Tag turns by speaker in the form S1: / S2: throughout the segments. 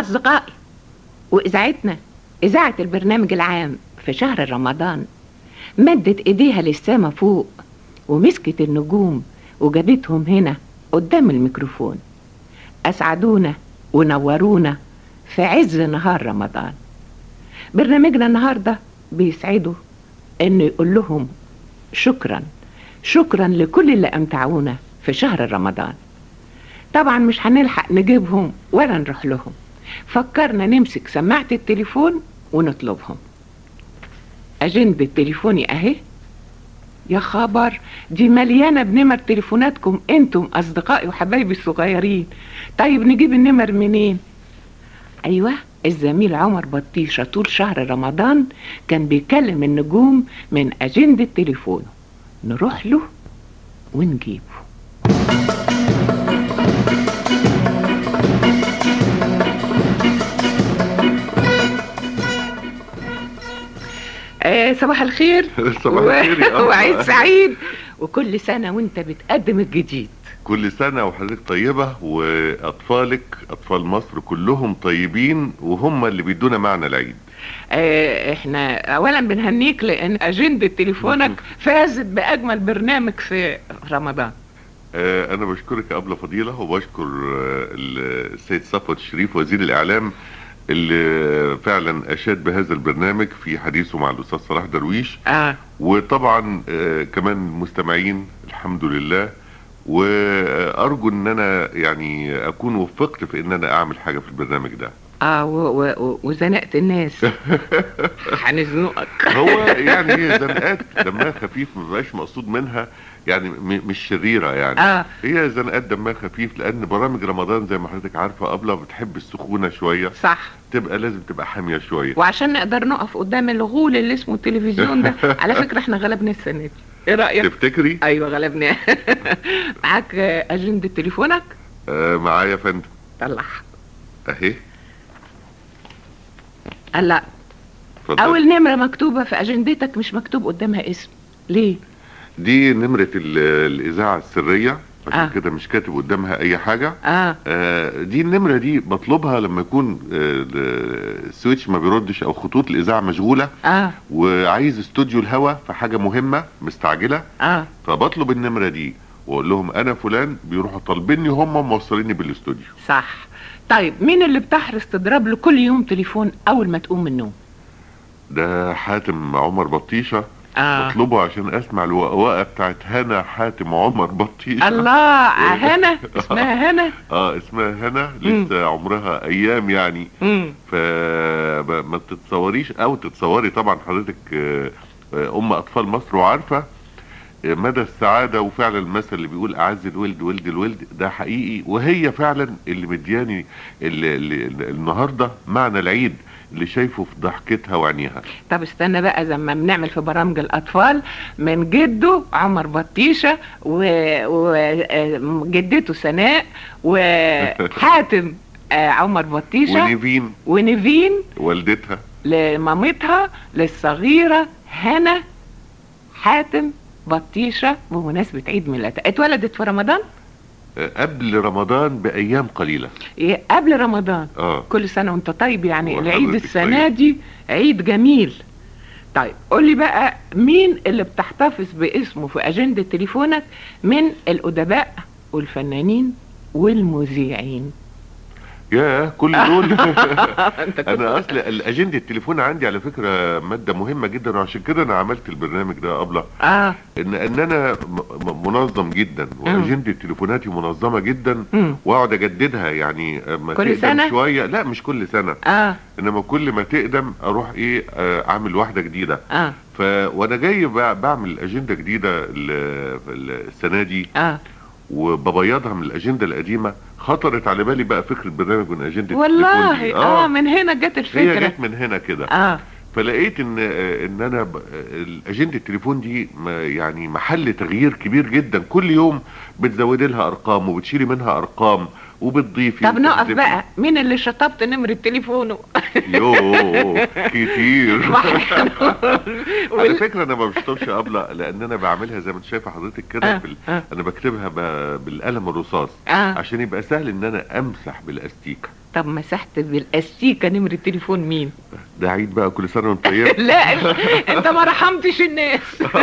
S1: أصدقائي وإذاعتنا إذاعة البرنامج العام في شهر رمضان مدت إيديها للسما فوق ومسكت النجوم وجابتهم هنا قدام الميكروفون أسعدونا ونورونا في عز نهار رمضان برنامجنا النهاردة بيسعده إنه يقول لهم شكرا شكرا لكل اللي أمتعونا في شهر رمضان طبعا مش هنلحق نجيبهم ولا نروح لهم فكرنا نمسك سماعة التليفون ونطلبهم أجندة تليفوني أهي يا خبر دي مليانة بنمر تليفوناتكم انتم أصدقائي وحبايبي الصغيرين طيب نجيب النمر منين أيوة الزميل عمر بطيشة طول شهر رمضان كان بيكلم النجوم من أجندة تليفونه نروح له ونجيبه آه صباح الخير
S2: صباح الخير يا قمر.
S1: وعيد سعيد وكل سنة وانت بتقدم الجديد
S2: كل سنة وحضرتك طيبة وأطفالك أطفال مصر كلهم طيبين وهم اللي بيدونا معنى العيد
S1: آه احنا اولا بنهنيك لان اجندة تليفونك فازت باجمل برنامج في رمضان
S2: آه، أنا بشكرك يا أبلة فضيلة وبشكر آه، السيد صفوت الشريف وزير الإعلام اللي فعلا أشاد بهذا البرنامج في حديثه مع الأستاذ صلاح درويش
S1: اه
S2: وطبعا آه، كمان المستمعين الحمد لله وأرجو إن أنا يعني أكون وفقت في إن أنا أعمل حاجة في البرنامج ده
S1: اه و- و- و- وزنقت الناس هنزنقك
S2: هو يعني هي زنقات دمها خفيف ما بقاش مقصود منها يعني م- مش شريره يعني
S1: اه
S2: هي زنقات دمها خفيف لان برامج رمضان زي ما حضرتك عارفه قبله بتحب السخونه شويه
S1: صح
S2: تبقى لازم تبقى حاميه شويه
S1: وعشان نقدر نقف قدام الغول اللي اسمه التلفزيون ده على فكرة احنا غلبنا السنة دي ايه رأيك؟
S2: تفتكري
S1: ايوه غلبناه معاك آه، اجندة تليفونك
S2: آه معايا يا فندم
S1: طلعها
S2: اهي
S1: هلا
S2: اتفضل
S1: اول نمرة مكتوبة في اجندتك مش مكتوب قدامها اسم ليه؟
S2: دي نمره ال- الاذاعه السريه عشان
S1: آه.
S2: كده مش كاتب قدامها اي حاجه
S1: اه
S2: آه، دي النمره دي بطلبها لما يكون آه، السويتش ما بيردش او خطوط الاذاعه مشغوله
S1: اه
S2: وعايز استوديو الهوا في حاجه مهمه مستعجله
S1: اه
S2: فبطلب النمره دي واقول لهم انا فلان بيروحوا طالبيني هم موصليني بالاستوديو
S1: صح طيب مين اللي بتحرص تضرب له كل يوم تليفون اول ما تقوم من النوم
S2: ده حاتم عمر بطيشه
S1: اه
S2: بطلبه عشان اسمع الوقوقه بتاعت هنا حاتم عمر بطيشه
S1: الله هنا اسمها هنا
S2: اه اسمها هنا
S1: مم.
S2: لسه عمرها ايام يعني
S1: امم
S2: فما تتصوريش او تتصوري طبعا حضرتك آه، آه، ام اطفال مصر وعارفه آه، مدى السعاده وفعلا المثل اللي بيقول اعز الولد ولد الولد ده حقيقي وهي فعلا اللي مدياني اللي اللي النهارده معنى العيد اللي شايفه في ضحكتها وعينيها
S1: طب استنى بقى زي ما بنعمل في برامج الاطفال من جده عمر بطيشه وجدته سناء وحاتم آه، عمر بطيشه
S2: ونيفين
S1: ونيفين
S2: والدتها
S1: لمامتها للصغيره هنا حاتم بطيشه بمناسبه عيد ميلادها اتولدت في رمضان
S2: آه، قبل رمضان بايام قليله
S1: إيه، قبل رمضان
S2: اه
S1: كل سنه وانت طيب يعني
S2: وحضرتك
S1: العيد السنه
S2: طيب.
S1: دي عيد جميل طيب قول لي بقى مين اللي بتحتفظ باسمه في اجنده تليفونك من الادباء والفنانين والمذيعين
S2: يا كل دول
S1: انت كنت-
S2: انا اصل الاجنده التليفون عندي على فكره ماده مهمه جدا وعشان كده انا عملت البرنامج ده قبله
S1: اه
S2: ان ان انا م- م- منظم جدا واجنده تليفوناتي منظمه جدا
S1: مم.
S2: واقعد اجددها يعني ما
S1: كل
S2: تقدم
S1: سنة؟
S2: شويه لا مش كل سنه
S1: اه
S2: انما كل ما تقدم اروح ايه آه، اعمل واحده جديده
S1: اه
S2: ف وانا جاي بع- بعمل اجنده جديده ال- ال- السنه دي
S1: اه
S2: وببيضها من الاجنده القديمه خطرت على بالي بقى فكره برنامج من اجنده
S1: والله
S2: التليفون دي.
S1: اه من هنا جت
S2: هي
S1: الفكره
S2: جت من هنا كده
S1: اه
S2: فلقيت ان ان انا ب- الاجنده التليفون دي ما- يعني محل تغيير كبير جدا كل يوم بتزودي لها ارقام وبتشيلي منها ارقام وبتضيفي
S1: طب نقف
S2: وبتحذفي.
S1: بقى مين اللي شطبت نمره تليفونه
S2: يوه كتير على
S1: وال-
S2: فكره انا ما بشطبش قبله لان انا بعملها زي ما انت شايفه حضرتك كده
S1: آه،
S2: في ال...
S1: آه.
S2: انا بكتبها ب... بالقلم الرصاص
S1: اه
S2: عشان يبقى سهل ان انا امسح بالاستيكه
S1: طب مسحت بالاستيكه نمره تليفون مين
S2: ده عيد بقى كل سنه وانت طيب
S1: لا انت ما رحمتش الناس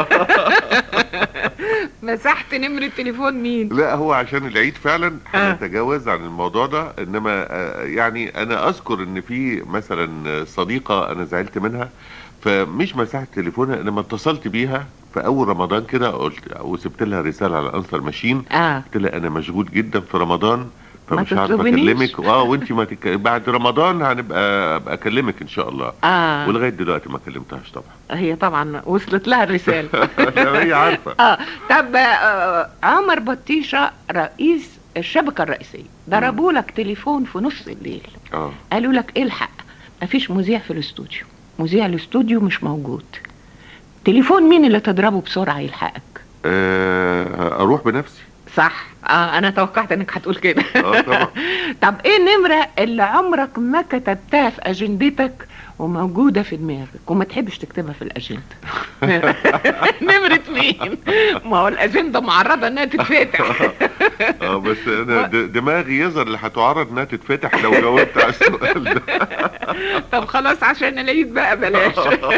S1: مسحت نمره تليفون مين
S2: لا هو عشان العيد فعلا
S1: آه.
S2: هنتجاوز عن الموضوع ده انما آه، يعني انا اذكر ان في مثلا صديقه انا زعلت منها فمش مسحت تليفونها انما اتصلت بيها في اول رمضان كده قلت وسبت لها رساله على انسر ماشين
S1: اه
S2: قلت لها انا مشغول جدا في رمضان
S1: ما
S2: فمش عارف
S1: تطلبنيش.
S2: اكلمك اه وانت ما تك... بعد رمضان هنبقى ابقى اكلمك ان شاء الله
S1: اه
S2: ولغايه دلوقتي ما كلمتهاش طبعا
S1: هي طبعا وصلت لها الرساله
S2: لا، هي عارفه
S1: اه طب آه عمر بطيشه رئيس الشبكه الرئيسيه ضربوا لك تليفون في نص الليل
S2: اه
S1: قالوا لك الحق مفيش مذيع في الاستوديو مذيع الاستوديو مش موجود تليفون مين اللي تضربه بسرعه يلحقك
S2: آه، اروح بنفسي
S1: صح اه انا توقعت انك هتقول كده
S2: اه طبعا
S1: طب ايه النمره اللي عمرك ما كتبتها في اجندتك وموجوده في دماغك وما تحبش تكتبها في الاجنده نمره مين ما هو الاجنده معرضه انها تتفتح
S2: اه بس انا د- دماغي يظهر اللي هتعرض انها تتفتح لو جاوبت على السؤال ده
S1: طب خلاص عشان العيد بقى بلاش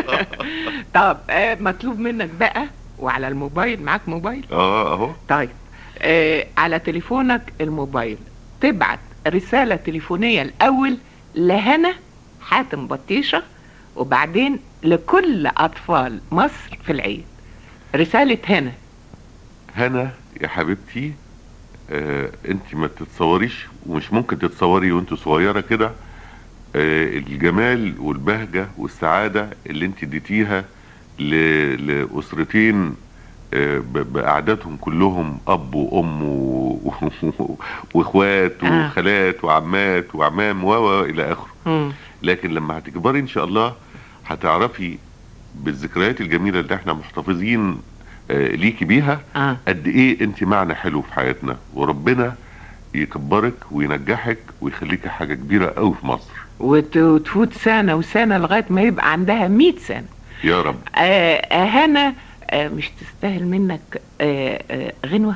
S1: طب آه مطلوب منك بقى وعلى الموبايل معاك موبايل
S2: اه اهو
S1: طيب آه على تليفونك الموبايل تبعت رسالة تليفونية الأول لهنا حاتم بطيشة وبعدين لكل أطفال مصر في العيد رسالة هنا
S2: هنا يا حبيبتي آه انت ما تتصوريش ومش ممكن تتصوري وانت صغيره كده آه الجمال والبهجه والسعاده اللي انت اديتيها ل- لاسرتين آه ب- باعدادهم كلهم اب وام و- واخوات
S1: آه.
S2: وخالات وعمات وعمام و و الى اخره
S1: مم.
S2: لكن لما هتكبري ان شاء الله هتعرفي بالذكريات الجميله اللي احنا محتفظين آه، ليكي بيها
S1: آه.
S2: قد ايه انت معنى حلو في حياتنا وربنا يكبرك وينجحك ويخليكي حاجه كبيره قوي في مصر
S1: وت- وتفوت سنة وسنة لغاية ما يبقى عندها مئة سنة
S2: يا رب
S1: آه آه، هنا آه مش تستاهل منك آه آه غنوة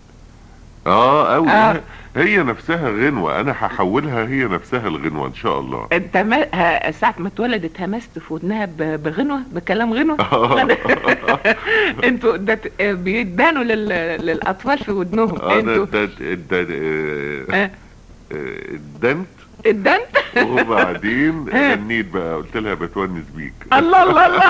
S2: اه قوي
S1: آه.
S2: هي نفسها غنوه انا هحولها هي نفسها الغنوه ان شاء الله
S1: انت ما ها- ساعة ما اتولدت همست في ودنها ب- بغنوة بكلام غنوة انتوا ده ت- آه، بيدانوا لل... للاطفال في ودنهم
S2: اه ده
S1: انتوا
S2: ده ده ده-
S1: آه،
S2: آه، ادنت
S1: ادنت
S2: وبعدين
S1: آه.
S2: غنيت بقى قلت لها بتونس بيك
S1: الله الله الله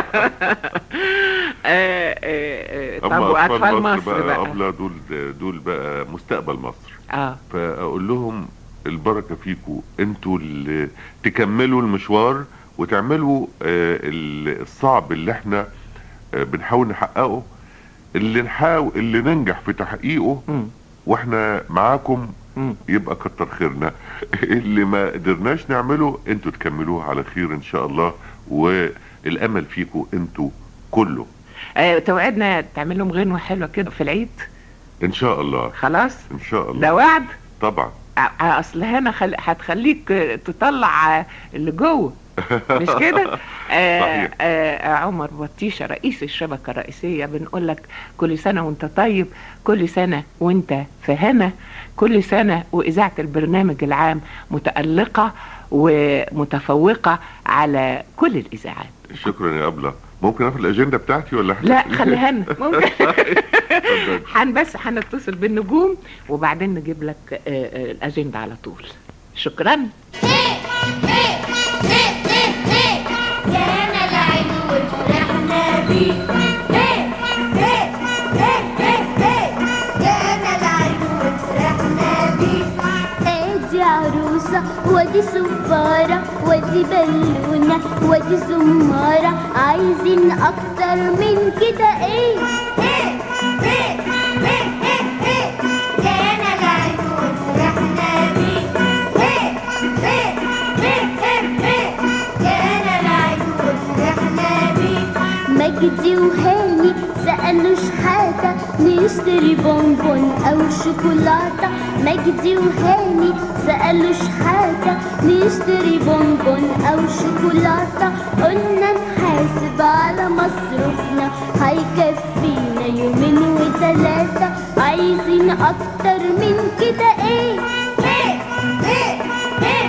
S1: آه، آه، آه، طب
S2: اما
S1: واطفال مصر
S2: بقى,
S1: بقى
S2: ابله دول دول بقى مستقبل مصر
S1: اه
S2: فاقول لهم البركه فيكم انتوا اللي تكملوا المشوار وتعملوا آه، ال- الصعب اللي احنا آه، بنحاول نحققه اللي نحاول اللي ننجح في تحقيقه
S1: مم.
S2: واحنا معاكم
S1: مم.
S2: يبقى كتر خيرنا اللي ما قدرناش نعمله انتوا تكملوه على خير ان شاء الله والامل فيكم انتوا كله
S1: آه، توعدنا تعمل لهم غنوة حلوة كده في العيد
S2: ان شاء الله
S1: خلاص
S2: ان شاء الله
S1: ده وعد
S2: طبعا
S1: ع- اصل هنا خل... هتخليك آه، تطلع آه، اللي جوه مش كده آه
S2: صحيح.
S1: آه عمر بطيشه رئيس الشبكه الرئيسيه بنقول لك كل سنه وانت طيب كل سنه وانت في هنا كل سنه واذاعه البرنامج العام متالقه ومتفوقه على كل الاذاعات
S2: شكرا يا ابله ممكن اخد الاجنده بتاعتي ولا
S1: لا خليها لنا ممكن
S2: اتفضل.
S1: حن بس هنتصل بالنجوم وبعدين نجيب لك آه، آه، الاجنده على طول شكرا
S3: جانا العيد وفرحنا بيه جانا العيد وفرحنا بيه ادي عروسة وادي صفارة وادي بالونة وادي زمارة عايزين اكتر من كده ايه جانا العيد وفرحنا بيه جانا العيد وفرحنا بيه مجدي وهاني سألوا شحاتة نشتري بونبون أو شوكولاتة مجدي وهاني سألوا شحاتة نشتري بونبون أو شوكولاتة قلنا نحاسب على مصروفنا هيكفينا يومين وتلاتة عايزين أكتر من كده إيه إيه إيه إيه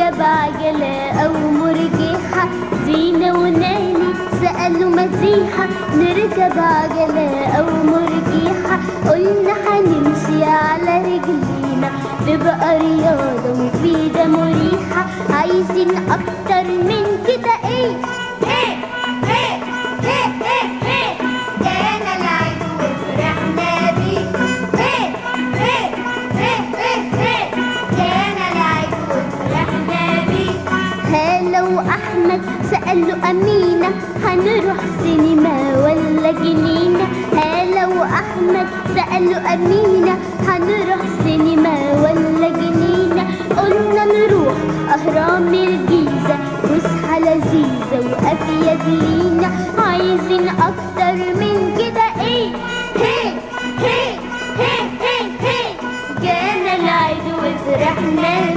S3: نركب عجلة أو مرجحة دينا وناني سألوا مديحة نركب عجلة أو مرجحة قلنا هنمشي على رجلينا تبقى رياضة مفيدة مريحة عايزين أكتر من كده إيه إيه إيه إيه إيه إيه جانا العيد وفرحنا بيه إيه إيه إيه إيه إيه جانا العيد وفرحنا بيه هلا وأحمد سألوا أمينة هنروح سينما ولا جنينة هلا وأحمد سألوا أمينة هنروح سينما ولا جنينة قلنا نروح أهرام الجيزة فسحة لذيذة وأفيد لينا عايزين أكتر من كده إيه هي هي هي هي هي جانا العيد وفرحنا